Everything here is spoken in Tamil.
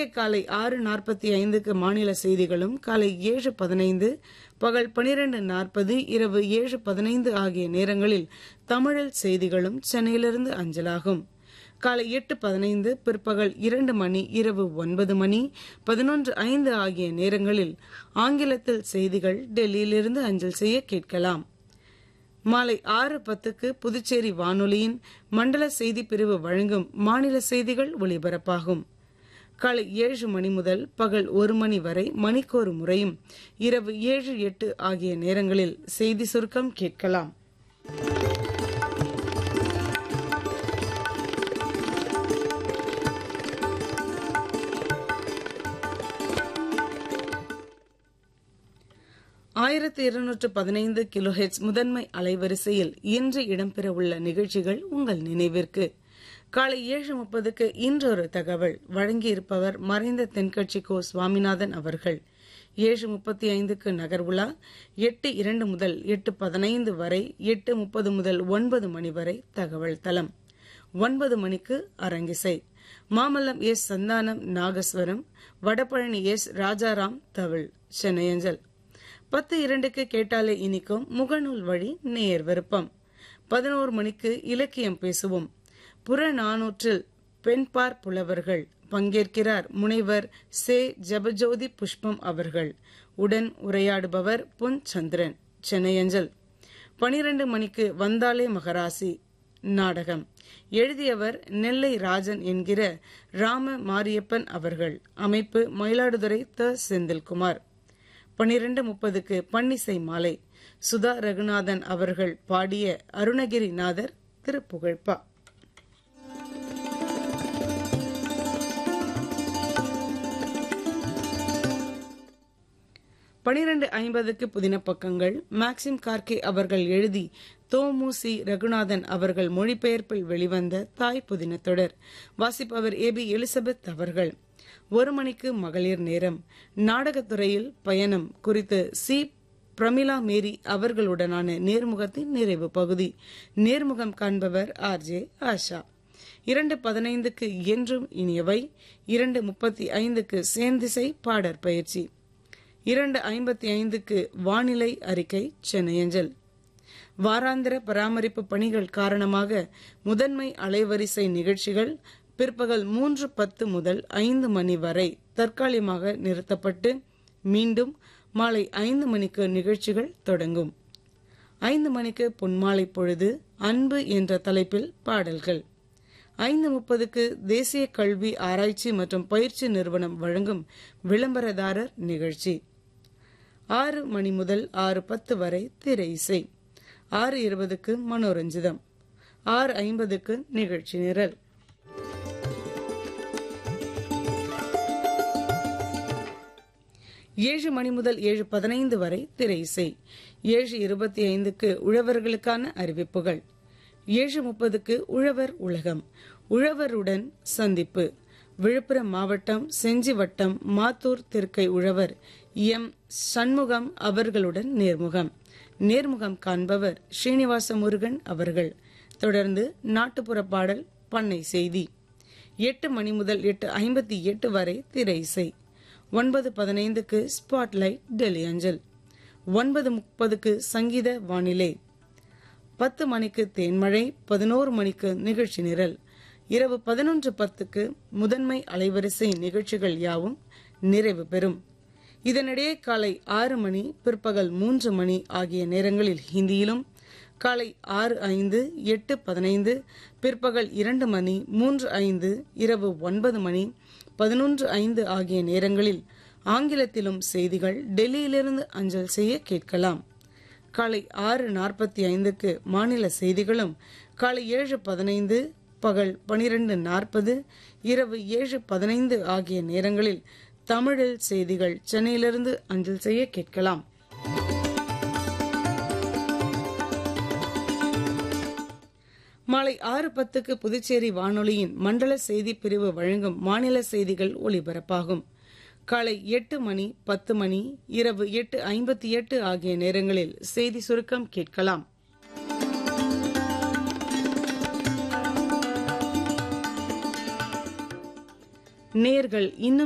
காலை ஆறு நாற்பத்தி ஐந்துக்கு மாநில செய்திகளும் காலை ஏழு பதினைந்து பகல் பனிரெண்டு நாற்பது இரவு ஏழு பதினைந்து ஆகிய நேரங்களில் தமிழில் செய்திகளும் சென்னையிலிருந்து அஞ்சலாகும் காலை எட்டு பதினைந்து பிற்பகல் இரண்டு மணி இரவு ஒன்பது மணி பதினொன்று ஐந்து ஆகிய நேரங்களில் ஆங்கிலத்தில் செய்திகள் டெல்லியிலிருந்து அஞ்சல் செய்ய கேட்கலாம் மாலை ஆறு பத்துக்கு புதுச்சேரி வானொலியின் மண்டல செய்தி பிரிவு வழங்கும் மாநில செய்திகள் ஒலிபரப்பாகும் காலை ஏழு மணி முதல் பகல் ஒரு மணி வரை மணிக்கொரு முறையும் இரவு ஏழு எட்டு ஆகிய நேரங்களில் செய்தி சுருக்கம் கேட்கலாம் ஆயிரத்தி இருநூற்று பதினைந்து கிலோஹெட்ஸ் முதன்மை அலைவரிசையில் இன்று இடம்பெறவுள்ள நிகழ்ச்சிகள் உங்கள் நினைவிற்கு காலை ஏழு முப்பதுக்கு இன்றொரு தகவல் வழங்கியிருப்பவர் மறைந்த தென்கட்சி கோ சுவாமிநாதன் அவர்கள் ஏழு முப்பத்தி ஐந்துக்கு நகர்வுலா எட்டு இரண்டு முதல் எட்டு பதினைந்து வரை எட்டு முப்பது முதல் ஒன்பது மணி வரை தகவல் தளம் ஒன்பது மணிக்கு அரங்கிசை மாமல்லம் எஸ் சந்தானம் நாகஸ்வரம் வடபழனி எஸ் ராஜாராம் தவிழ் சென்னையஞ்சல் பத்து இரண்டுக்கு கேட்டாலே இனிக்கும் முகநூல் வழி நேர் விருப்பம் பதினோரு மணிக்கு இலக்கியம் பேசுவோம் புறநானூற்றில் பெண்பார் புலவர்கள் பங்கேற்கிறார் முனைவர் சே ஜபஜோதி புஷ்பம் அவர்கள் உடன் உரையாடுபவர் பொன் சந்திரன் சென்னையஞ்சல் பனிரெண்டு மணிக்கு வந்தாலே மகராசி நாடகம் எழுதியவர் நெல்லை ராஜன் என்கிற ராம மாரியப்பன் அவர்கள் அமைப்பு மயிலாடுதுறை த செந்தில்குமார் பனிரெண்டு முப்பதுக்கு பன்னிசை மாலை சுதா ரகுநாதன் அவர்கள் பாடிய அருணகிரிநாதர் திருப்புகழ்பா பனிரெண்டு ஐம்பதுக்கு புதின பக்கங்கள் மேக்சிம் கார்கே அவர்கள் எழுதி தோமுசி ரகுநாதன் அவர்கள் மொழிபெயர்ப்பில் வெளிவந்த தாய் புதின தொடர் வாசிப்பவர் ஏ பி எலிசபெத் அவர்கள் ஒரு மணிக்கு மகளிர் நேரம் நாடகத்துறையில் பயணம் குறித்து சி பிரமிளா மேரி அவர்களுடனான நேர்முகத்தின் நிறைவு பகுதி நேர்முகம் காண்பவர் ஆர் ஜே ஆஷா இரண்டு பதினைந்துக்கு என்றும் இனியவை இரண்டு முப்பத்தி ஐந்துக்கு சேந்திசை பாடற் பயிற்சி இரண்டு ஐம்பத்தி ஐந்துக்கு வானிலை அறிக்கை சென்னையஞ்சல் வாராந்திர பராமரிப்பு பணிகள் காரணமாக முதன்மை அலைவரிசை நிகழ்ச்சிகள் பிற்பகல் மூன்று பத்து முதல் ஐந்து மணி வரை தற்காலிகமாக நிறுத்தப்பட்டு மீண்டும் மாலை ஐந்து மணிக்கு நிகழ்ச்சிகள் தொடங்கும் ஐந்து மணிக்கு பொன்மாலை பொழுது அன்பு என்ற தலைப்பில் பாடல்கள் ஐந்து முப்பதுக்கு தேசிய கல்வி ஆராய்ச்சி மற்றும் பயிற்சி நிறுவனம் வழங்கும் விளம்பரதாரர் நிகழ்ச்சி ஆறு மணி முதல் ஆறு பத்து வரை திரை இசை ஆறு இருபதுக்கு மனோரஞ்சிதம் ஆறு ஐம்பதுக்கு நிகழ்ச்சி நிரல் ஏழு மணி முதல் ஏழு பதினைந்து வரை திரை இசை ஏழு இருபத்தி ஐந்துக்கு உழவர்களுக்கான அறிவிப்புகள் ஏழு முப்பதுக்கு உழவர் உலகம் உழவருடன் சந்திப்பு விழுப்புரம் மாவட்டம் செஞ்சி வட்டம் மாத்தூர் தெற்கை உழவர் எம் சண்முகம் அவர்களுடன் நேர்முகம் நேர்முகம் காண்பவர் ஸ்ரீனிவாச முருகன் அவர்கள் தொடர்ந்து நாட்டுப்புற பாடல் பண்ணை செய்தி எட்டு மணி முதல் எட்டு ஐம்பத்தி எட்டு வரை திரை இசை ஒன்பது பதினைந்துக்கு ஸ்பாட்லைட் டெல்லி அஞ்சல் ஒன்பது முப்பதுக்கு சங்கீத வானிலை பத்து மணிக்கு தேன்மழை பதினோரு மணிக்கு நிகழ்ச்சி நிரல் இரவு பதினொன்று பத்துக்கு முதன்மை அலைவரிசை நிகழ்ச்சிகள் யாவும் நிறைவு பெறும் இதனிடையே காலை ஆறு மணி பிற்பகல் மூன்று மணி ஆகிய நேரங்களில் ஹிந்தியிலும் காலை ஆறு ஐந்து எட்டு பதினைந்து பிற்பகல் இரண்டு மணி மூன்று ஐந்து இரவு ஒன்பது மணி பதினொன்று ஐந்து ஆகிய நேரங்களில் ஆங்கிலத்திலும் செய்திகள் டெல்லியிலிருந்து அஞ்சல் செய்ய கேட்கலாம் காலை ஆறு நாற்பத்தி ஐந்துக்கு மாநில செய்திகளும் காலை ஏழு பதினைந்து பகல் பனிரெண்டு நாற்பது இரவு ஏழு பதினைந்து ஆகிய நேரங்களில் தமிழில் செய்திகள் சென்னையிலிருந்து அஞ்சல் செய்ய கேட்கலாம் மாலை ஆறு பத்துக்கு புதுச்சேரி வானொலியின் மண்டல செய்தி பிரிவு வழங்கும் மாநில செய்திகள் ஒலிபரப்பாகும் காலை எட்டு மணி பத்து மணி இரவு எட்டு ஐம்பத்தி எட்டு ஆகிய நேரங்களில் செய்தி சுருக்கம் கேட்கலாம் நேர்கள் இன்னும்